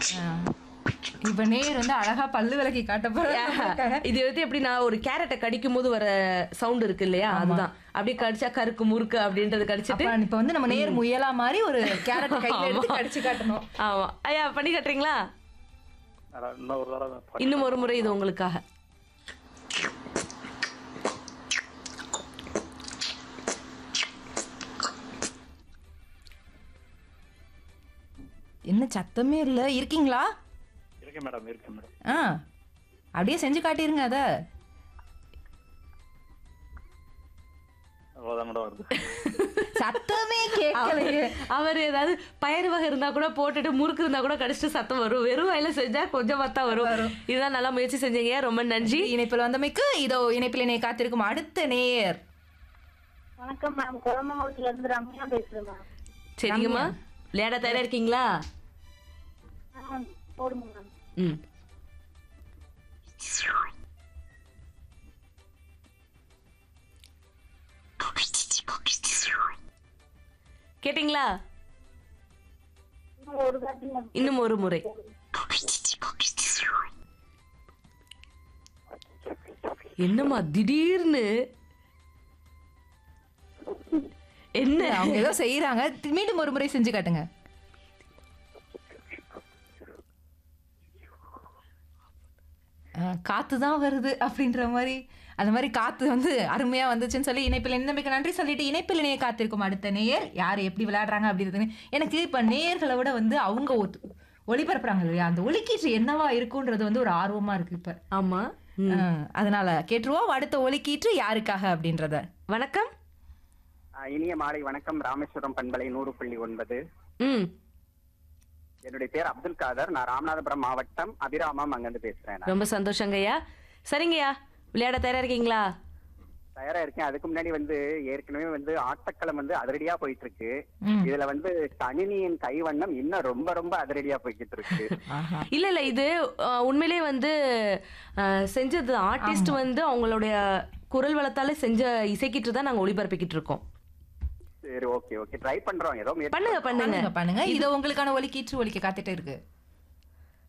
இப்ப நேர் வந்து அழகா பல்லு விளக்கி காட்ட போறாங்க இது வந்து எப்படி நான் ஒரு கேரட்டை கடிக்கும் போது வர சவுண்ட் இருக்கு இல்லையா அதுதான் அப்படியே கடிச்சா கருக்கு முறுக்கு அப்படின்றது கடிச்சிட்டு அப்ப இப்ப வந்து நம்ம நேர் முயலா மாதிரி ஒரு கேரட் கையில எடுத்து கடிச்சு காட்டணும் ஆமா ஐயா பண்ணி காட்டுறீங்களா அதான் இன்னொரு தடவை பண்ணி- இன்னும் ஒரு முறை இது உங்களுக்காக என்ன சத்தமே இல்ல இருக்கீங்களா இருக்கேன் மேடம் இருக்கேன் மேடம் ஆ அப்படியே செஞ்சு காட்டிருங்க அத அவ்வளோதான் மேடம் வருது சத்தமே கேட்கலையே அவர் ஏதாவது பயிர் வகை இருந்தா கூட போட்டுட்டு முறுக்கு இருந்தா கூட கடிச்சிட்டு சத்தம் வரும் வெறும் வாயில செஞ்சா கொஞ்சம் தான் வரும் இதுதான் நல்லா முயற்சி செஞ்சீங்க ரொம்ப நன்றி இணைப்பில் வந்தமைக்கு இதோ இணைப்பில் இணைய காத்திருக்கும் அடுத்த நேர் வணக்கம் மேம் குளமங்கலத்துல இருந்து ரம்யா பேசுறேன் மேம் சரிங்கம்மா விளையாட தயாரா இருக்கீங்களா ஆ, போடுங்க மேம் ம் கேட்டிங்களா இன்னும் ஒரு காட்டி மேம் இன்னும் ஒரு முறை என்னம்மா திடீர்னு என்ன அவங்க ஏதோ செய்யறாங்க மீண்டும் ஒரு முறை செஞ்சு காட்டுங்க காத்து தான் வருது அப்படின்ற மாதிரி அந்த மாதிரி காத்து வந்து அருமையா வந்துச்சுன்னு சொல்லி இணைப்பில் இணைந்தமைக்கு நன்றி சொல்லிட்டு இணைப்பில் இணைய காத்திருக்கும் அடுத்த நேயர் யார் எப்படி விளையாடுறாங்க அப்படின்றது எனக்கு இப்ப நேயர்களை விட வந்து அவங்க ஒத்து- ஒளிபரப்புறாங்க இல்லையா அந்த ஒலிக்கீற்று என்னவா இருக்குன்றது வந்து ஒரு ஆர்வமா இருக்கு இப்ப ஆமா ம். ஆஹ், அதனால கேட்டுருவோம் அடுத்த ஒலிக்கீற்று யாருக்காக அப்படின்றத வணக்கம் ஆ, இனிய மாலை வணக்கம் ராமேஸ்வரம் பண்பலை நூறு புள்ளி ஒன்பது ம் என்னுடைய பேர் அப்துல் காதர் நான் ராமநாதபுரம் மாவட்டம் அபிராமம் அங்கிருந்து பேசுறேன் நான். ரொம்ப சந்தோஷங்கய்யா சரிங்கய்யா விளையாட தயாரா இருக்கீங்களா தயாரா இருக்கேன் அதுக்கு முன்னாடி வந்து ஏற்கனவே வந்து ஆட்டக்களம் வந்து அதிரடியா போயிட்டு இருக்கு ம். இதுல வந்து கணினியின் கைவண்ணம் இன்னும் ரொம்ப ரொம்ப அதிரடியா போய்கிட்டு இருக்கு ஆஹா இல்ல இல்ல இது அஹ், உண்மையிலேயே வந்து அஹ், செஞ்சது ஆர்டிஸ்ட் வந்து அவங்களுடைய குரல் வளத்தால செஞ்ச இசைக்கிட்டு தான் நாங்க ஒளிபரப்பிக்கிட்டு இருக்கோம் சரி ஓகே ஓகே ட்ரை பண்றோம் ஏதோ முயற்சி பண்ணுங்க பண்ணுங்க பண்ணுங்க பண்ணுங்க இது உங்களுக்கான ஒலிக்கீற்று ஒலிக்க காத்துட்டே இருக்கு